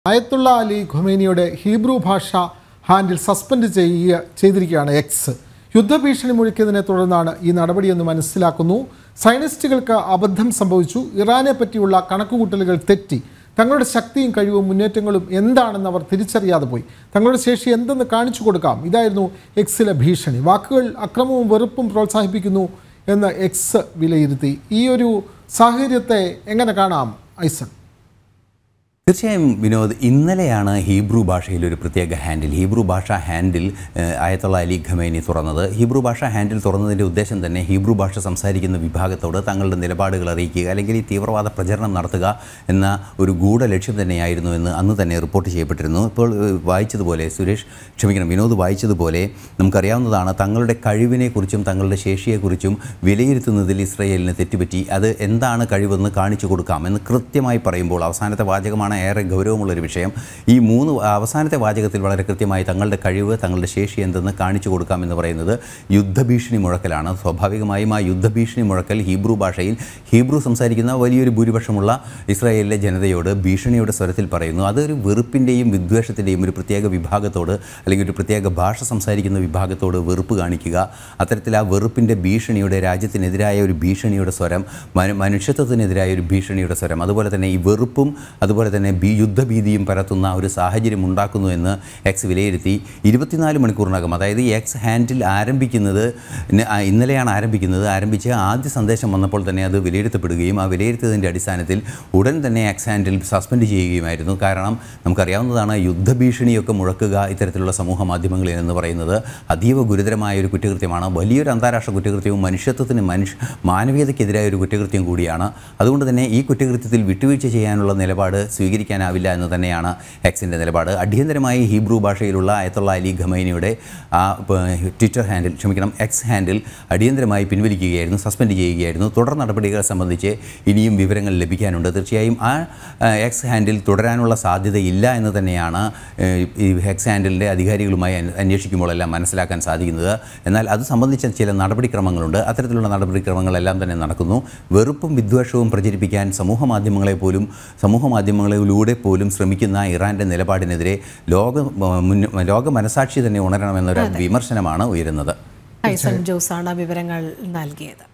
Ayatollah Ali ഖൊമേനിയുടെ Hebrew ഭാഷ handle suspend ചെയ്യുക ചെയ്തിരിക്കുകയാണ് എക്സ് യുദ്ധഭീഷണി മുഴക്കിയതിനെ തുടർന്നാണ് ഈ നടപടിയെന്ന് മനസ്സിലാക്കുന്നു സയനിസ്റ്റുകൾക്ക് അബദ്ധം സംഭവിച്ചു ഇറാനെ പറ്റിയുള്ള കണക്കുകൂട്ടലുകൾ തെറ്റി തങ്ങളുടെ ശക്തിയും കഴിവും മുന്നേറ്റങ്ങളും എന്താണെന്ന് അവർ തിരിച്ചറിയാതെ പോയി തങ്ങളുടെ ശേഷി എന്തെന്ന് കാണിച്ചു കൊടുക്കാം ഇതായിരുന്നു എക്സിലെ ഭീഷണി വാക്കുകൾ അക്രമവും വെറുപ്പും പ്രോത്സാഹിപ്പിക്കുന്നു എന്ന് എക്സ് വിലയിരുത്തി ഈ ഒരു സാഹചര്യത്തെ എങ്ങനെ കാണാം ഐസൺ തീർച്ചയായും വിനോദ് ഇന്നലെയാണ് ഹീബ്രു ഭാഷയിൽ ഒരു പ്രത്യേക ഹാൻഡിൽ ഹീബ്രു ഭാഷ ഹാൻഡിൽ ഏഹ്, ആയത്തുള്ള അലി ഖമേനി തുറന്നത് ഹീബ്രു ഭാഷ ഹാൻഡിൽ തുറന്നതിൻ്റെ ഉദ്ദേശം തന്നെ ഹീബ്രു ഭാഷ സംസാരിക്കുന്ന വിഭാഗത്തോട് തങ്ങളുടെ നിലപാടുകൾ അറിയിക്കുക അല്ലെങ്കിൽ ഈ തീവ്രവാദ പ്രചരണം നടത്തുക എന്ന ഒരു ഗൂഢ ലക്ഷ്യം തന്നെയായിരുന്നു എന്ന് അന്ന് തന്നെ റിപ്പോർട്ട് ചെയ്യപ്പെട്ടിരുന്നു ഇപ്പോൾ ഏഹ്, വായിച്ചതുപോലെ സുരേഷ് ക്ഷമിക്കണം വിനോദ് വായിച്ചതുപോലെ നമുക്കറിയാവുന്നതാണ് തങ്ങളുടെ കഴിവിനെക്കുറിച്ചും തങ്ങളുടെ ശേഷിയെക്കുറിച്ചും വിലയിരുത്തുന്നതിൽ ഇസ്രയേലിന് തെറ്റുപറ്റി അത് എന്താണ് കഴിവെന്ന് കാണിച്ചു കൊടുക്കാം എന്ന് കൃത്യമായി പറയുമ്പോൾ അവസാനത്തെ വാചകമാണ് ഏറെ ഗൗരവമുള്ളൊരു വിഷയം ഈ മൂന്ന് അവസാനത്തെ വാചകത്തിൽ വളരെ കൃത്യമായി തങ്ങളുടെ കഴിവ് തങ്ങളുടെ ശേഷി എന്തെന്ന് കാണിച്ചു കൊടുക്കാം എന്ന് പറയുന്നത് യുദ്ധഭീഷണി മുഴക്കലാണ് സ്വാഭാവികമായും ആ യുദ്ധഭീഷണി മുഴക്കൽ ഹീബ്രു ഭാഷയിൽ ഹീബ്രു സംസാരിക്കുന്ന വലിയൊരു ഭൂരിപക്ഷമുള്ള ഇസ്രായേലിലെ ജനതയോട് ഭീഷണിയുടെ സ്വരത്തിൽ പറയുന്നു അതൊരു വെറുപ്പിൻ്റെയും വിദ്വേഷത്തിൻ്റെയും ഒരു പ്രത്യേക വിഭാഗത്തോട് അല്ലെങ്കിൽ ഒരു പ്രത്യേക ഭാഷ സംസാരിക്കുന്ന വിഭാഗത്തോട് വെറുപ്പ് കാണിക്കുക അത്തരത്തിൽ ആ വെറുപ്പിൻ്റെ ഭീഷണിയുടെ രാജ്യത്തിനെതിരായ ഒരു ഭീഷണിയുടെ സ്വരം മനു മനുഷ്യത്വത്തിനെതിരായ ഒരു ഭീഷണിയുടെ സ്വരം അതുപോലെ തന്നെ ഈ വെറുപ്പും അതുപോലെ തന്നെ ഭീ യുദ്ധഭീതിയും പരത്തുന്ന ഒരു സാഹചര്യം ഉണ്ടാക്കുന്നു എന്ന് എക്സ് വിലയിരുത്തി ഇരുപത്തിനാല് മണിക്കൂറിനകം അതായത് ഈ എക്സ് ഹാൻഡിൽ ആരംഭിക്കുന്നത് ഇന്ന് ആ ഇന്നലെയാണ് ആരംഭിക്കുന്നത് ആരംഭിച്ച് ആദ്യ സന്ദേശം വന്നപ്പോൾ തന്നെ അത് വിലയിരുത്തപ്പെടുകയും ആ വിലയിരുത്തിയതിൻ്റെ അടിസ്ഥാനത്തിൽ ഉടൻ തന്നെ എക്സ് ഹാൻഡിൽ സസ്പെൻഡ് ചെയ്യുകയുമായിരുന്നു കാരണം നമുക്കറിയാവുന്നതാണ് യുദ്ധഭീഷണിയൊക്കെ മുഴക്കുക ഇത്തരത്തിലുള്ള സമൂഹ മാധ്യമങ്ങളിൽ എന്ന് പറയുന്നത് അതീവ ഗുരുതരമായ ഒരു കുറ്റകൃത്യമാണ് വലിയൊരു അന്താരാഷ്ട്ര കുറ്റകൃത്യവും മനുഷ്യത്വത്തിന് മനുഷ്യ മാനവീയതയ്ക്കെതിരായ ഒരു കുറ്റകൃത്യം കൂടിയാണ് അതുകൊണ്ട് തന്നെ ഈ കുറ്റകൃത്യത്തിൽ വിട്ടുവീഴ്ച ചെയ്യാനുള്ള നിലപാട് സ്വീകരിക്കാനാവില്ല എന്ന് തന്നെയാണ് എക്സിൻ്റെ നിലപാട് അടിയന്തരമായി ഹീബ്രു ഭാഷയിലുള്ള അയത്തുള്ള അലി ഖമൈനിയുടെ ആ പ- ട്വിറ്റർ ഹാൻഡിൽ ക്ഷമിക്കണം എക്സ് ഹാൻഡിൽ അടിയന്തരമായി പിൻവലിക്കുകയായിരുന്നു സസ്പെൻഡ് ചെയ്യുകയായിരുന്നു തുടർ നടപടികളെ സംബന്ധിച്ച് ഇനിയും വിവരങ്ങൾ ലഭിക്കാനുണ്ട് തീർച്ചയായും ആ ആ, എക്സ് ഹാൻഡിൽ തുടരാനുള്ള സാധ്യതയില്ല എന്ന് തന്നെയാണ് ഏഹ്, ഈ എക്സ് ഹാൻഡിലിൻ്റെ അധികാരികളുമായി അന്വ- അന്വേഷിക്കുമ്പോഴെല്ലാം മനസ്സിലാക്കാൻ സാധിക്കുന്നത് എന്നാൽ അത് സംബന്ധിച്ച ചില നടപടിക്രമങ്ങളുണ്ട് അത്തരത്തിലുള്ള നടപടിക്രമങ്ങളെല്ലാം തന്നെ നടക്കുന്നു വെറുപ്പും വിദ്വേഷവും പ്രചരിപ്പിക്കാൻ സമൂഹ മാധ്യമങ്ങളെ പോലും സമൂഹ മാധ്യമങ്ങളിലൂടെ പോലും ശ്രമിക്കുന്ന ഇറാൻ്റെ നിലപാടിനെതിരെ ലോക മുന്ന ലോക മനസാക്ഷി തന്നെ ഉണരണമെന്നൊരു വിമർശനമാണ് ഉയരുന്നത് ഐസൺ ജോസാണ് വിവരങ്ങൾ നൽകിയത്